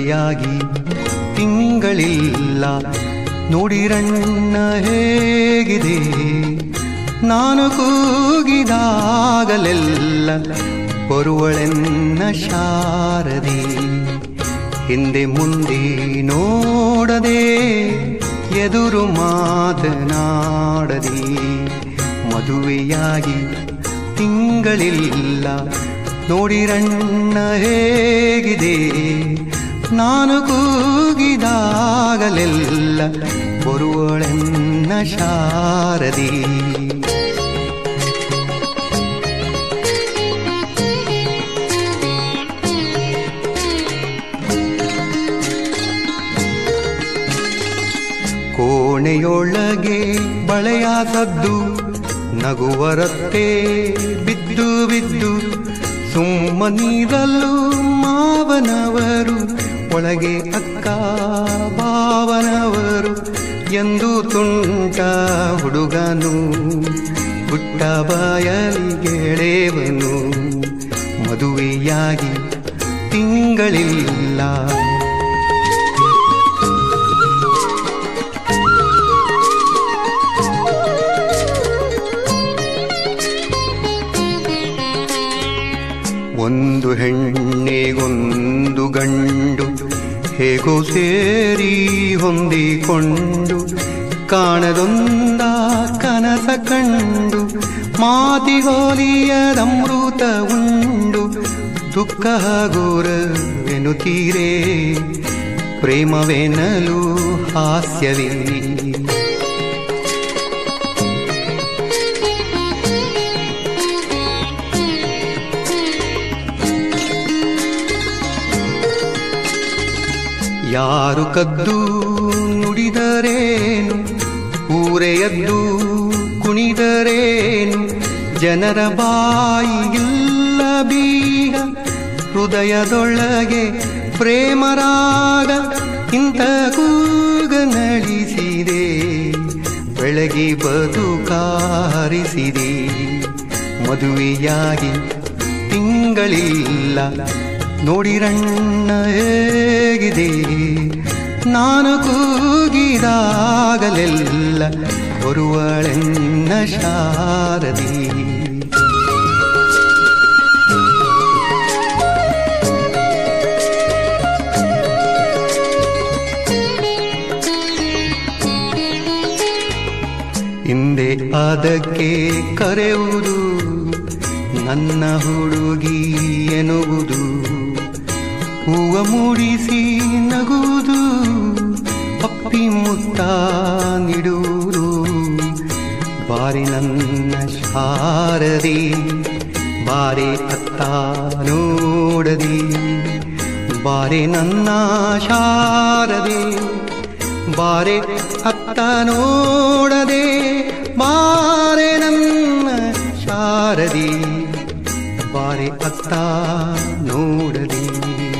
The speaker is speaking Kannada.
ಮದುವೆಯಾಗಿ ತಿಂಗಳಿಲ್ಲ ನೋಡಿರಣ್ಣ ಹೇಗಿದೆ ನಾನು ಕೂಗಿದಾಗಲೆಲ್ಲ ಬರುವಳೆನ್ನ ಶಾರದೆ ಹಿಂದೆ ಮುಂದೆ ನೋಡದೆ ಎದುರು ಮಾತನಾಡದೆ ಮದುವೆಯಾಗಿ ತಿಂಗಳಿಲ್ಲ ನೋಡಿರಣ್ಣ ಹೇಗಿದೆ ನಾನು ಕೂಗಿದಾಗಲೆಲ್ಲ ಬರುವಳೆನ್ನ ಶಾರದಿ ಕೋಣೆಯೊಳಗೆ ಬಳೆಯ ಸದ್ದು ನಗುವರತ್ತೆ ಬಿದ್ದು ಬಿದ್ದು ಸುಮ್ಮನಿರಲು ಮಾವನವರು ಒಳಗೆ ಅಕ್ಕ ಭಾವನವರು ಎಂದು ತುಂಟ ಹುಡುಗನು ಪುಟ್ಟ ಬಾಯಲಿ ಗೆಳೆವನು ಮದುವೆಯಾಗಿ ತಿಂಗಳಿಲ್ಲ ಒಂದು ಹೆಣ್ಣೆಗೊಂದು ಗಂಡು ಹೇಗೋ ಸೇರಿ ಹೊಂದಿಕೊಂಡು ಕಾಣದೊಂದ ಕನಸ ಕಂಡು ಮಾತಿಗೋಲಿಯದಮೃತ ಉಂಡು ದುಃಖ ಗೋರವೆನುತ್ತೀರೇ ಪ್ರೇಮವೆನಲು ಹಾಸ್ಯವೇ ಯಾರು ಕದ್ದು ನುಡಿದರೇನು ಊರೆಯದ್ದು ಕುಣಿದರೇನು ಜನರ ಬಾಯಿಗಿಲ್ಲ ಬೀಗ ಹೃದಯದೊಳಗೆ ಪ್ರೇಮರಾಗ ಇಂಥ ಕೂಗ ನಳಿಸಿದೆ ಬೆಳಗಿ ಬದುಕಾರಿಸಿದೆ ಮದುವೆಯಾಗಿ ತಿಂಗಳಿಲ್ಲ ನೋಡಿರಣ್ಣ ಹೇಗಿದೆ ನಾನು ಕೂಗಿದಾಗಲೆಲ್ಲ ಬರುವಳೆನ್ನ ಶಾರದಿ ಹಿಂದೆ ಅದಕ್ಕೆ ಕರೆಯುವುದು ನನ್ನ ಹುಡುಗಿ ಎನ್ನುವುದು ಹೂವ ಮೂಡಿಸಿ ನಗುವುದು ಅಪ್ಪಿ ಮುತ್ತ ನಿಡುವುದು ಬಾರಿ ನನ್ನ ಶಾರದಿ ಬಾರಿ ಅತ್ತ ನೋಡದಿ ಬಾರಿ ನನ್ನ ಶಾರದೆ ಬಾರೆ ಅತ್ತ ನೋಡದೆ ಬಾರೆ ನನ್ನ ಶಾರದಿ ಬಾರೆ ಅತ್ತ ನೋಡದೆ